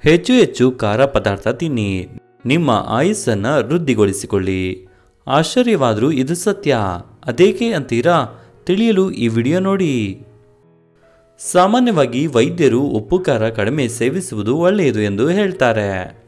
ಹೆಚ್ಚು ಹೆಚ್ಚು ಖಾರ ಪದಾರ್ಥ ತಿನ್ನಿ ನಿಮ್ಮ ಆಯುಸ್ಸನ್ನು ವೃದ್ಧಿಗೊಳಿಸಿಕೊಳ್ಳಿ ಆಶ್ಚರ್ಯವಾದರೂ ಇದು ಸತ್ಯ ಅದೇಕೆ ಅಂತೀರಾ ತಿಳಿಯಲು ಈ ವಿಡಿಯೋ ನೋಡಿ ಸಾಮಾನ್ಯವಾಗಿ ವೈದ್ಯರು ಉಪ್ಪು ಖಾರ ಕಡಿಮೆ ಸೇವಿಸುವುದು ಒಳ್ಳೆಯದು ಎಂದು ಹೇಳ್ತಾರೆ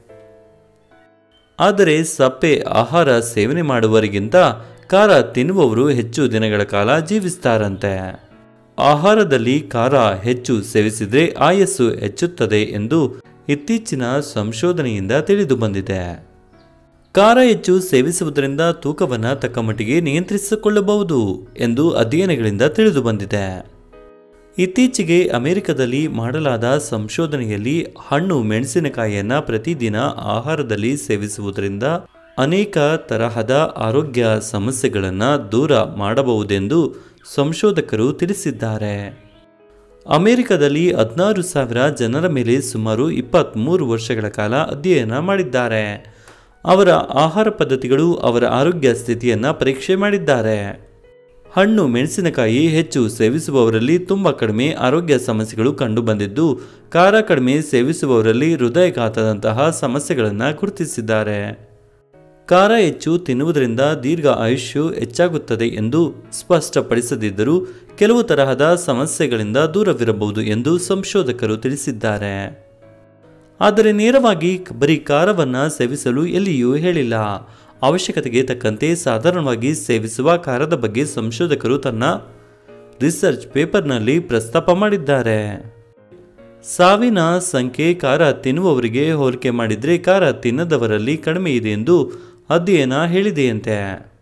ಆದರೆ ಸಪ್ಪೆ ಆಹಾರ ಸೇವನೆ ಮಾಡುವವರಿಗಿಂತ ಖಾರ ತಿನ್ನುವವರು ಹೆಚ್ಚು ದಿನಗಳ ಕಾಲ ಜೀವಿಸ್ತಾರಂತೆ ಆಹಾರದಲ್ಲಿ ಖಾರ ಹೆಚ್ಚು ಸೇವಿಸಿದರೆ ಆಯಸ್ಸು ಹೆಚ್ಚುತ್ತದೆ ಎಂದು ಇತ್ತೀಚಿನ ಸಂಶೋಧನೆಯಿಂದ ತಿಳಿದು ಬಂದಿದೆ ಖಾರ ಹೆಚ್ಚು ಸೇವಿಸುವುದರಿಂದ ತೂಕವನ್ನು ತಕ್ಕಮಟ್ಟಿಗೆ ನಿಯಂತ್ರಿಸಿಕೊಳ್ಳಬಹುದು ಎಂದು ಅಧ್ಯಯನಗಳಿಂದ ತಿಳಿದು ಬಂದಿದೆ ಇತ್ತೀಚೆಗೆ ಅಮೆರಿಕದಲ್ಲಿ ಮಾಡಲಾದ ಸಂಶೋಧನೆಯಲ್ಲಿ ಹಣ್ಣು ಮೆಣಸಿನಕಾಯಿಯನ್ನು ಪ್ರತಿದಿನ ಆಹಾರದಲ್ಲಿ ಸೇವಿಸುವುದರಿಂದ ಅನೇಕ ತರಹದ ಆರೋಗ್ಯ ಸಮಸ್ಯೆಗಳನ್ನು ದೂರ ಮಾಡಬಹುದೆಂದು ಸಂಶೋಧಕರು ತಿಳಿಸಿದ್ದಾರೆ ಅಮೆರಿಕದಲ್ಲಿ ಹದಿನಾರು ಸಾವಿರ ಜನರ ಮೇಲೆ ಸುಮಾರು ಇಪ್ಪತ್ತ್ಮೂರು ವರ್ಷಗಳ ಕಾಲ ಅಧ್ಯಯನ ಮಾಡಿದ್ದಾರೆ ಅವರ ಆಹಾರ ಪದ್ಧತಿಗಳು ಅವರ ಆರೋಗ್ಯ ಸ್ಥಿತಿಯನ್ನು ಪರೀಕ್ಷೆ ಮಾಡಿದ್ದಾರೆ ಹಣ್ಣು ಮೆಣಸಿನಕಾಯಿ ಹೆಚ್ಚು ಸೇವಿಸುವವರಲ್ಲಿ ತುಂಬ ಕಡಿಮೆ ಆರೋಗ್ಯ ಸಮಸ್ಯೆಗಳು ಕಂಡುಬಂದಿದ್ದು ಖಾರ ಕಡಿಮೆ ಸೇವಿಸುವವರಲ್ಲಿ ಹೃದಯಘಾತದಂತಹ ಸಮಸ್ಯೆಗಳನ್ನು ಗುರುತಿಸಿದ್ದಾರೆ ಖಾರ ಹೆಚ್ಚು ತಿನ್ನುವುದರಿಂದ ದೀರ್ಘ ಆಯುಷ್ಯು ಹೆಚ್ಚಾಗುತ್ತದೆ ಎಂದು ಸ್ಪಷ್ಟಪಡಿಸದಿದ್ದರೂ ಕೆಲವು ತರಹದ ಸಮಸ್ಯೆಗಳಿಂದ ದೂರವಿರಬಹುದು ಎಂದು ಸಂಶೋಧಕರು ತಿಳಿಸಿದ್ದಾರೆ ಆದರೆ ನೇರವಾಗಿ ಬರೀ ಖಾರವನ್ನು ಸೇವಿಸಲು ಎಲ್ಲಿಯೂ ಹೇಳಿಲ್ಲ ಅವಶ್ಯಕತೆಗೆ ತಕ್ಕಂತೆ ಸಾಧಾರಣವಾಗಿ ಸೇವಿಸುವ ಖಾರದ ಬಗ್ಗೆ ಸಂಶೋಧಕರು ತನ್ನ ರಿಸರ್ಚ್ ಪೇಪರ್ನಲ್ಲಿ ಪ್ರಸ್ತಾಪ ಮಾಡಿದ್ದಾರೆ ಸಾವಿನ ಸಂಖ್ಯೆ ಖಾರ ತಿನ್ನುವವರಿಗೆ ಹೋಲಿಕೆ ಮಾಡಿದರೆ ಖಾರ ತಿನ್ನದವರಲ್ಲಿ ಕಡಿಮೆ ಇದೆ ಎಂದು ಅಧ್ಯಯನ ಹೇಳಿದೆಯಂತೆ